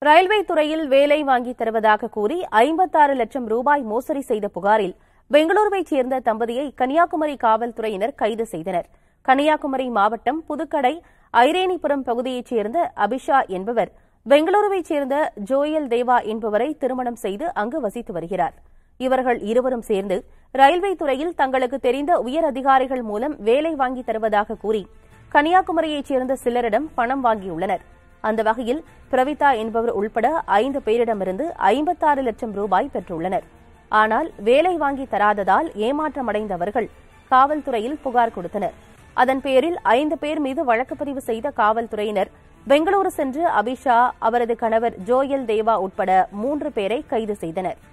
railway துறையில் வேலை வாங்கி தருவதாக கூறி ஐம்பத்தாறு லட்சம் ரூபாய் மோசடி செய்த புகாரில் பெங்களூருவைச் சேர்ந்த தம்பதியை கன்னியாகுமரி காவல்துறையினர் கைது செய்தனர் கன்னியாகுமரி மாவட்டம் புதுக்கடை ஐரேனிபுரம் பகுதியைச் சேர்ந்த அபிஷா என்பவர் பெங்களூருவைச் சேர்ந்த ஜோயல் தேவா என்பவரை திருமணம் செய்து அங்கு வசித்து வருகிறார் இவர்கள் இருவரும் சேர்ந்து ரயில்வே துறையில் தங்களுக்கு தெரிந்த உயர் அதிகாரிகள் மூலம் வேலை வாங்கி தருவதாக கூறி கன்னியாகுமரியைச் சேர்ந்த சிலரிடம் பணம் வாங்கியுள்ளனர் அந்த வகையில் பிரவிதா என்பவர் உள்பட ஐந்து பேரிடமிருந்து ஐம்பத்தாறு லட்சம் ரூபாய் பெற்றுள்ளனர் ஆனால் வேலை வாங்கி தராததால் ஏமாற்றமடைந்த அவர்கள் காவல்துறையில் புகார் கொடுத்தனர் அதன் பேரில் ஐந்து பேர் மீது வழக்கு பதிவு செய்த காவல்துறையினர் பெங்களூரு சென்று அபிஷா அவரது கணவர் ஜோயல் தேவா உட்பட மூன்று பேரை கைது செய்தனர்